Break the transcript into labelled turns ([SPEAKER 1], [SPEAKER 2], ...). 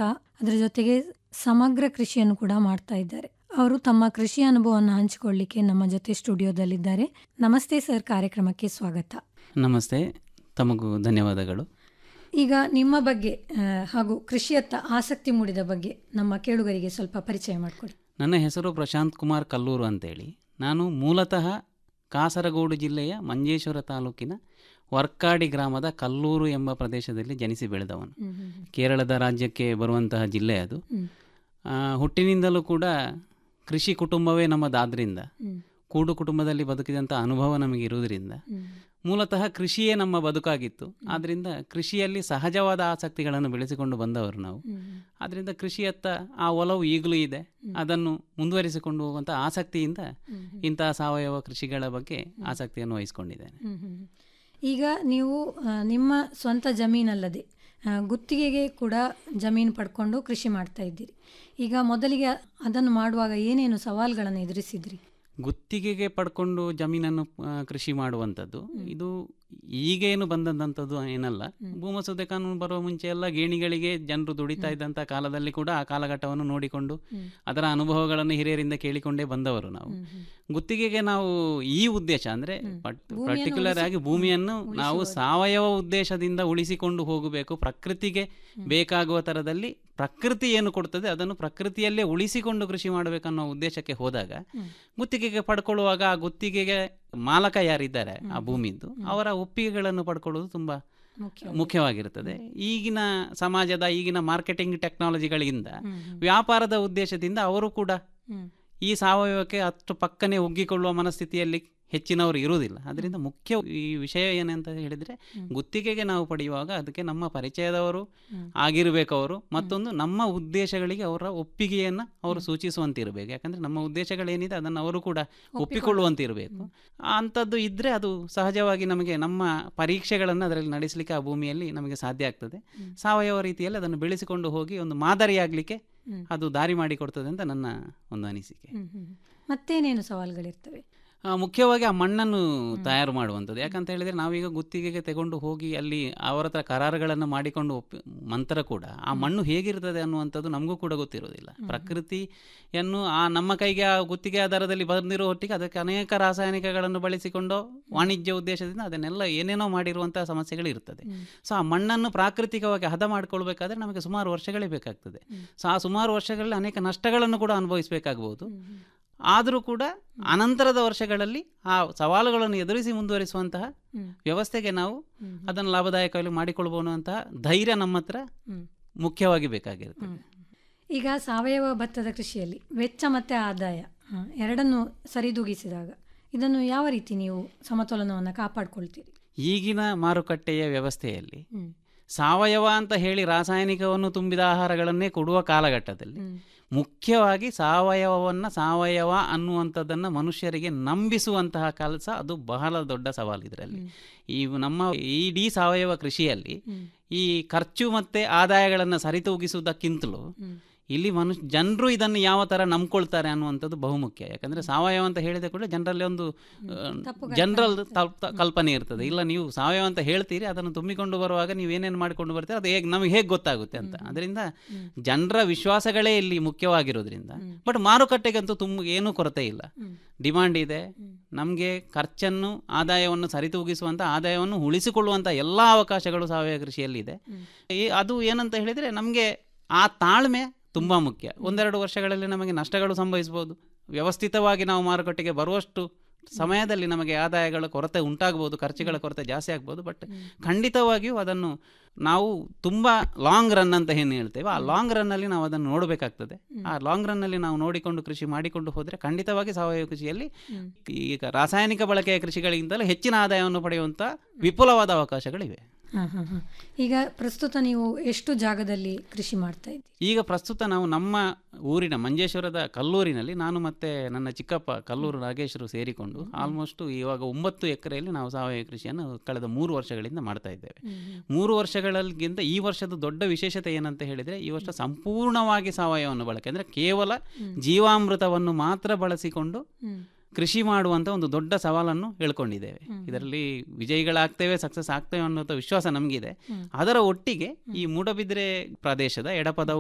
[SPEAKER 1] ಮಾಡ್ತಾ ಅದರ ಜೊತೆಗೆ ಸಮಗ್ರ ಕೃಷಿಯನ್ನು ಕೂಡ ಮಾಡ್ತಾ ಇದ್ದಾರೆ ಅವರು ತಮ್ಮ ಕೃಷಿ ಅನುಭವವನ್ನು ಹಂಚಿಕೊಳ್ಳಿಕ್ಕೆ ನಮ್ಮ ಜೊತೆ ಸ್ಟುಡಿಯೋದಲ್ಲಿದ್ದಾರೆ ನಮಸ್ತೆ ಸರ್ ಕಾರ್ಯಕ್ರಮಕ್ಕೆ ಸ್ವಾಗತ
[SPEAKER 2] ನಮಸ್ತೆ ತಮಗೂ ಧನ್ಯವಾದಗಳು
[SPEAKER 1] ಈಗ ನಿಮ್ಮ ಬಗ್ಗೆ ಆ, ಹಾಗೂ ಕೃಷಿಯತ್ತ ಆಸಕ್ತಿ ಮೂಡಿದ ಬಗ್ಗೆ ನಮ್ಮ ಕೇಳುಗರಿಗೆ ಸ್ವಲ್ಪ ಪರಿಚಯ ಮಾಡಿಕೊಡಿ
[SPEAKER 2] ನನ್ನ ಹೆಸರು ಪ್ರಶಾಂತ್ ಕುಮಾರ್ ಕಲ್ಲೂರು ಅಂತೇಳಿ ನಾನು ಮೂಲತಃ ಕಾಸರಗೋಡು ಜಿಲ್ಲೆಯ ಮಂಜೇಶ್ವರ ತಾಲೂಕಿನ ವರ್ಕಾಡಿ ಗ್ರಾಮದ ಕಲ್ಲೂರು ಎಂಬ ಪ್ರದೇಶದಲ್ಲಿ ಜನಿಸಿ ಬೆಳೆದವನು ಕೇರಳದ ರಾಜ್ಯಕ್ಕೆ ಬರುವಂತಹ ಜಿಲ್ಲೆ ಅದು
[SPEAKER 1] ಹ್ಮ್.
[SPEAKER 2] ಆ, ಹುಟ್ಟಿನಿಂದಲೂ ಕೂಡ ಕೃಷಿ ಕುಟುಂಬವೇ ನಮ್ಮದಾದ್ರಿಂದ
[SPEAKER 1] ಹ್ಮ್.
[SPEAKER 2] ಕೂಡು ಕುಟುಂಬದಲ್ಲಿ ಬದುಕಿದಂಥ ಅನುಭವ ನಮಗೆ ಇರುವುದರಿಂದ
[SPEAKER 1] ಹ್ಮ್.
[SPEAKER 2] ಮೂಲತಃ ಕೃಷಿಯೇ ನಮ್ಮ ಬದುಕಾಗಿತ್ತು ಆದ್ದರಿಂದ ಕೃಷಿಯಲ್ಲಿ ಸಹಜವಾದ ಆಸಕ್ತಿಗಳನ್ನು ಬೆಳೆಸಿಕೊಂಡು ಬಂದವರು ನಾವು
[SPEAKER 1] ಹ್ಮ್.
[SPEAKER 2] ಆದ್ದರಿಂದ ಕೃಷಿಯತ್ತ ಆ ಒಲವು ಈಗಲೂ ಇದೆ ಅದನ್ನು ಮುಂದುವರಿಸಿಕೊಂಡು ಹೋಗುವಂಥ ಆಸಕ್ತಿಯಿಂದ
[SPEAKER 1] ಹ್ಮ್.
[SPEAKER 2] ಇಂತಹ ಸಾವಯವ ಕೃಷಿಗಳ ಬಗ್ಗೆ ಆಸಕ್ತಿಯನ್ನು ವಹಿಸಿಕೊಂಡಿದ್ದೇನೆ
[SPEAKER 1] ಹ್ಮ್ ಹ್ಮ್. ಈಗ ನೀವು ಆ, ನಿಮ್ಮ ಸ್ವಂತ ಜಮೀನಲ್ಲದೆ ಆ, ಗುತ್ತಿಗೆಗೆ ಕೂಡ ಜಮೀನು ಪಡ್ಕೊಂಡು ಕೃಷಿ ಮಾಡ್ತಾ ಇದ್ದೀರಿ ಈಗ ಮೊದಲಿಗೆ ಅದನ್ನು ಮಾಡುವಾಗ ಏನೇನು ಸವಾಲುಗಳನ್ನು ಎದುರಿಸಿದ್ರಿ
[SPEAKER 2] ಗುತ್ತಿಗೆಗೆ ಪಡ್ಕೊಂಡು ಜಮೀನನ್ನು ಆ, ಕೃಷಿ ಮಾಡುವಂಥದ್ದು ಇದು ಈಗೇನು ಬಂದಂಥದ್ದು ಏನಲ್ಲ ಭೂಮಸೂದೆ ಕಾನೂನು ಬರುವ ಮುಂಚೆ ಎಲ್ಲ ಗೇಣಿಗಳಿಗೆ ಜನರು ದುಡಿತಾ ಇದ್ದಂಥ ಕಾಲದಲ್ಲಿ ಕೂಡ ಆ ಕಾಲಘಟ್ಟವನ್ನು ನೋಡಿಕೊಂಡು ಅದರ ಅನುಭವಗಳನ್ನು ಹಿರಿಯರಿಂದ ಕೇಳಿಕೊಂಡೇ ಬಂದವರು ನಾವು ಗುತ್ತಿಗೆಗೆ ನಾವು ಈ ಉದ್ದೇಶ ಅಂದ್ರೆ ಪರ್ಟಿಕ್ಯುಲರ್ ಆಗಿ ಭೂಮಿಯನ್ನು ನಾವು ಸಾವಯವ ಉದ್ದೇಶದಿಂದ ಉಳಿಸಿಕೊಂಡು ಹೋಗಬೇಕು ಪ್ರಕೃತಿಗೆ ಬೇಕಾಗುವ ತರದಲ್ಲಿ ಪ್ರಕೃತಿ ಏನು ಕೊಡ್ತದೆ ಅದನ್ನು ಪ್ರಕೃತಿಯಲ್ಲೇ ಉಳಿಸಿಕೊಂಡು ಕೃಷಿ ಮಾಡಬೇಕನ್ನೋ ಉದ್ದೇಶಕ್ಕೆ ಹೋದಾಗ ಗುತ್ತಿಗೆಗೆ ಪಡ್ಕೊಳ್ಳುವಾಗ ಆ ಗುತ್ತಿಗೆಗೆ ಮಾಲಕ ಯಾರಿದ್ದಾರೆ ಆ ಭೂಮಿದ್ದು ಅವರ ಒಪ್ಪಿಗೆಗಳನ್ನು ಪಡ್ಕೊಳ್ಳೋದು ತುಂಬಾ
[SPEAKER 1] ಮುಖ್ಯ
[SPEAKER 2] ಮುಖ್ಯವಾಗಿರುತ್ತದೆ ಈಗಿನ ಸಮಾಜದ ಈಗಿನ ಮಾರ್ಕೆಟಿಂಗ್ ಟೆಕ್ನಾಲಜಿಗಳಿಂದ ವ್ಯಾಪಾರದ ಉದ್ದೇಶದಿಂದ ಅವರು ಕೂಡ
[SPEAKER 1] ಹ್ಮ್.
[SPEAKER 2] ಈ ಸಾವಯವಕ್ಕೆ ಅಷ್ಟು ಪಕ್ಕನೆ ಒಗ್ಗಿಕೊಳ್ಳುವ ಮನಸ್ಥಿತಿಯಲ್ಲಿ ಹೆಚ್ಚಿನವರು ಇರುವುದಿಲ್ಲ ಅದರಿಂದ ಮುಖ್ಯ ಈ ವಿಷಯ ಏನಂತ ಹೇಳಿದ್ರೆ ಗುತ್ತಿಗೆಗೆ ನಾವು ಪಡೆಯುವಾಗ ಅದಕ್ಕೆ ನಮ್ಮ ಪರಿಚಯದವರು ಆಗಿರಬೇಕು ಅವರು ಮತ್ತೊಂದು ನಮ್ಮ ಉದ್ದೇಶಗಳಿಗೆ ಅವರ ಒಪ್ಪಿಗೆಯನ್ನು ಅವರು ಸೂಚಿಸುವಂತಿರಬೇಕು ಯಾಕಂದ್ರೆ ನಮ್ಮ ಉದ್ದೇಶಗಳೇನಿದೆ ಅದನ್ನು ಅವರು ಕೂಡ ಒಪ್ಪಿಕೊಳ್ಳುವಂತಿರಬೇಕು ಅಂಥದ್ದು ಇದ್ರೆ ಅದು ಸಹಜವಾಗಿ ನಮಗೆ ನಮ್ಮ ಪರೀಕ್ಷೆಗಳನ್ನು ಅದರಲ್ಲಿ ನಡೆಸಲಿಕ್ಕೆ ಆ ಭೂಮಿಯಲ್ಲಿ ನಮಗೆ ಸಾಧ್ಯ ಆಗ್ತದೆ ಸಾವಯವ ರೀತಿಯಲ್ಲಿ ಅದನ್ನು ಬೆಳೆಸಿಕೊಂಡು ಹೋಗಿ ಒಂದು ಮಾದರಿಯಾಗಲಿಕ್ಕೆ ಅದು ದಾರಿ ಮಾಡಿಕೊಡ್ತದೆ ಅಂತ ನನ್ನ ಒಂದು ಅನಿಸಿಕೆ
[SPEAKER 1] ಹ್ಮ್ ಹ್ಮ್. ಮತ್ತೇನೇನು ಸವಾಲುಗಳಿರ್ತವೆ
[SPEAKER 2] ಆ, ಮುಖ್ಯವಾಗಿ ಆ ಮಣ್ಣನ್ನು ತಯಾರು ಮಾಡುವಂಥದ್ದು ಯಾಕಂತ ಹೇಳಿದ್ರೆ ನಾವೀಗ ಗುತ್ತಿಗೆಗೆ ತಗೊಂಡು ಹೋಗಿ ಅಲ್ಲಿ ಅವರ ಹತ್ರ ಕರಾರುಗಳನ್ನು ಮಾಡಿಕೊಂಡು ಒಪ್ಪಿ ನಂತರ ಕೂಡ ಆ ಮಣ್ಣು ಹೇಗಿರ್ತದೆ ಅನ್ನುವಂಥದ್ದು ನಮಗೂ ಕೂಡ ಗೊತ್ತಿರೋದಿಲ್ಲ ಪ್ರಕೃತಿಯನ್ನು ಆ ನಮ್ಮ ಕೈಗೆ ಆ ಗುತ್ತಿಗೆ ಆಧಾರದಲ್ಲಿ ಬಂದಿರೋ ಹೊಟ್ಟಿಗೆ ಅದಕ್ಕೆ ಅನೇಕ ರಾಸಾಯನಿಕಗಳನ್ನು ಬಳಸಿಕೊಂಡು ವಾಣಿಜ್ಯ ಉದ್ದೇಶದಿಂದ ಅದನ್ನೆಲ್ಲ ಏನೇನೋ ಮಾಡಿರುವಂತಹ ಸಮಸ್ಯೆಗಳು ಇರ್ತದೆ ಸೊ ಆ ಮಣ್ಣನ್ನು ಪ್ರಾಕೃತಿಕವಾಗಿ ಹದ ಮಾಡ್ಕೊಳ್ಬೇಕಾದ್ರೆ ನಮಗೆ ಸುಮಾರು ವರ್ಷಗಳೇ ಬೇಕಾಗ್ತದೆ ಸೊ ಆ ಸುಮಾರು ವರ್ಷಗಳಲ್ಲಿ ಅನೇಕ ನಷ್ಟಗಳನ್ನು ಕೂಡ ಅನುಭವಿಸಬೇಕಾಗಬಹುದು ಆದರೂ ಕೂಡ ಅನಂತರದ ವರ್ಷಗಳಲ್ಲಿ ಆ ಸವಾಲುಗಳನ್ನು ಎದುರಿಸಿ ಮುಂದುವರಿಸುವಂತಹ ವ್ಯವಸ್ಥೆಗೆ ನಾವು ಅದನ್ನು ಲಾಭದಾಯಕವಾಗಿ ಮಾಡಿಕೊಳ್ಬಹುದಂತಹ ಧೈರ್ಯ ನಮ್ಮ ಹತ್ರ
[SPEAKER 1] ಹ್ಮ್.
[SPEAKER 2] ಮುಖ್ಯವಾಗಿ ಬೇಕಾಗಿರುತ್ತೆ
[SPEAKER 1] ಈಗ ಸಾವಯವ ಭತ್ತದ ಕೃಷಿಯಲ್ಲಿ ವೆಚ್ಚ ಮತ್ತು ಆದಾಯ ಆ, ಎರಡನ್ನು ಸರಿದೂಗಿಸಿದಾಗ ಇದನ್ನು ಯಾವ ರೀತಿ ನೀವು ಸಮತೋಲನವನ್ನು ಕಾಪಾಡ್ಕೊಳ್ತೀರಿ
[SPEAKER 2] ಈಗಿನ ಮಾರುಕಟ್ಟೆಯ ವ್ಯವಸ್ಥೆಯಲ್ಲಿ
[SPEAKER 1] ಹ್ಮ್.
[SPEAKER 2] ಸಾವಯವ ಅಂತ ಹೇಳಿ ರಾಸಾಯನಿಕವನ್ನು ತುಂಬಿದ ಆಹಾರಗಳನ್ನೇ ಕೊಡುವ ಕಾಲಘಟ್ಟದಲ್ಲಿ ಮುಖ್ಯವಾಗಿ ಸಾವಯವವನ್ನು ಸಾವಯವ ಅನ್ನುವಂಥದ್ದನ್ನು ಮನುಷ್ಯರಿಗೆ ನಂಬಿಸುವಂತಹ ಕೆಲಸ ಅದು ಬಹಳ ದೊಡ್ಡ ಸವಾಲು ಇದರಲ್ಲಿ ಈ ನಮ್ಮ ಇಡೀ ಸಾವಯವ ಕೃಷಿಯಲ್ಲಿ ಈ ಖರ್ಚು ಮತ್ತು ಆದಾಯಗಳನ್ನು ಸರಿತೂಗಿಸುವುದಕ್ಕಿಂತಲೂ ಇಲ್ಲಿ ಮನುಷ್ಯ ಜನರು ಇದನ್ನು ಯಾವ ಥರ ನಂಬ್ಕೊಳ್ತಾರೆ ಅನ್ನುವಂಥದ್ದು ಬಹುಮುಖ್ಯ ಯಾಕಂದರೆ ಸಾವಯವ ಅಂತ ಹೇಳಿದ ಕೂಡ ಜನರಲ್ಲಿ ಒಂದು ಜನರಲ್ ಕಲ್ಪನೆ ಇರ್ತದೆ ಇಲ್ಲ ನೀವು ಸಾವಯವ ಅಂತ ಹೇಳ್ತೀರಿ ಅದನ್ನು ತುಂಬಿಕೊಂಡು ಬರುವಾಗ ನೀವು ಏನೇನು ಮಾಡಿಕೊಂಡು ಬರ್ತೀರಿ ಅದು ಹೇಗೆ ನಮಗೆ ಹೇಗೆ ಗೊತ್ತಾಗುತ್ತೆ ಅಂತ ಅದರಿಂದ ಜನರ ವಿಶ್ವಾಸಗಳೇ ಇಲ್ಲಿ ಮುಖ್ಯವಾಗಿರೋದ್ರಿಂದ ಬಟ್ ಮಾರುಕಟ್ಟೆಗಂತೂ ತುಂಬ ಏನೂ ಕೊರತೆ ಇಲ್ಲ ಡಿಮಾಂಡ್ ಇದೆ ನಮಗೆ ಖರ್ಚನ್ನು ಆದಾಯವನ್ನು ಸರಿತೂಗಿಸುವಂಥ ಆದಾಯವನ್ನು ಉಳಿಸಿಕೊಳ್ಳುವಂಥ ಎಲ್ಲ ಅವಕಾಶಗಳು ಸಾವಯವ ಕೃಷಿಯಲ್ಲಿದೆ ಈ ಅದು ಏನಂತ ಹೇಳಿದರೆ ನಮಗೆ ಆ ತಾಳ್ಮೆ ತುಂಬ ಮುಖ್ಯ ಒಂದೆರಡು ವರ್ಷಗಳಲ್ಲಿ ನಮಗೆ ನಷ್ಟಗಳು ಸಂಭವಿಸ್ಬೋದು ವ್ಯವಸ್ಥಿತವಾಗಿ ನಾವು ಮಾರುಕಟ್ಟೆಗೆ ಬರುವಷ್ಟು ಸಮಯದಲ್ಲಿ ನಮಗೆ ಆದಾಯಗಳ ಕೊರತೆ ಉಂಟಾಗ್ಬೋದು ಖರ್ಚುಗಳ ಕೊರತೆ ಜಾಸ್ತಿ ಆಗ್ಬೋದು ಬಟ್ ಖಂಡಿತವಾಗಿಯೂ ಅದನ್ನು ನಾವು ತುಂಬ ಲಾಂಗ್ ರನ್ ಅಂತ ಏನು ಹೇಳ್ತೇವೆ ಆ ಲಾಂಗ್ ರನ್ನಲ್ಲಿ ನಾವು ಅದನ್ನು ನೋಡಬೇಕಾಗ್ತದೆ ಆ ಲಾಂಗ್ ರನ್ನಲ್ಲಿ ನಾವು ನೋಡಿಕೊಂಡು ಕೃಷಿ ಮಾಡಿಕೊಂಡು ಹೋದರೆ ಖಂಡಿತವಾಗಿ ಸಾವಯವ ಕೃಷಿಯಲ್ಲಿ ಈಗ ರಾಸಾಯನಿಕ ಬಳಕೆಯ ಕೃಷಿಗಳಿಗಿಂತಲೂ ಹೆಚ್ಚಿನ ಆದಾಯವನ್ನು ಪಡೆಯುವಂಥ ವಿಪುಲವಾದ ಅವಕಾಶಗಳಿವೆ
[SPEAKER 1] ಹಾಂ ಹಾಂ ಹಾಂ ಈಗ ಪ್ರಸ್ತುತ ನೀವು ಎಷ್ಟು ಜಾಗದಲ್ಲಿ ಕೃಷಿ ಮಾಡ್ತಾ ಇದ್ದೀರಿ
[SPEAKER 2] ಈಗ ಪ್ರಸ್ತುತ ನಾವು ನಮ್ಮ ಊರಿನ ಮಂಜೇಶ್ವರದ ಕಲ್ಲೂರಿನಲ್ಲಿ ನಾನು ಮತ್ತೆ ನನ್ನ ಚಿಕ್ಕಪ್ಪ ಕಲ್ಲೂರು ನಾಗೇಶರು ಸೇರಿಕೊಂಡು ಆಲ್ಮೋಸ್ಟ್ ಇವಾಗ ಒಂಬತ್ತು ಎಕರೆಯಲ್ಲಿ ನಾವು ಸಾವಯವ ಕೃಷಿಯನ್ನು ಕಳೆದ ಮೂರು ವರ್ಷಗಳಿಂದ ಮಾಡ್ತಾ ಇದ್ದೇವೆ ಮೂರು ವರ್ಷಗಳಿಗಿಂತ ಈ ವರ್ಷದ ದೊಡ್ಡ ವಿಶೇಷತೆ ಏನಂತ ಹೇಳಿದರೆ ಈ ವರ್ಷ ಸಂಪೂರ್ಣವಾಗಿ ಸಾವಯವವನ್ನು ಬಳಕೆ ಅಂದರೆ ಕೇವಲ ಜೀವಾಮೃತವನ್ನು ಮಾತ್ರ ಬಳಸಿಕೊಂಡು ಕೃಷಿ ಮಾಡುವಂಥ ಒಂದು ದೊಡ್ಡ ಸವಾಲನ್ನು ಹೇಳ್ಕೊಂಡಿದ್ದೇವೆ ಇದರಲ್ಲಿ ವಿಜಯಿಗಳಾಗ್ತೇವೆ ಸಕ್ಸಸ್ ಆಗ್ತೇವೆ ಅನ್ನೋ ವಿಶ್ವಾಸ ನಮಗಿದೆ ಅದರ ಒಟ್ಟಿಗೆ ಈ ಮೂಡಬಿದ್ರೆ ಪ್ರದೇಶದ ಎಡಪದ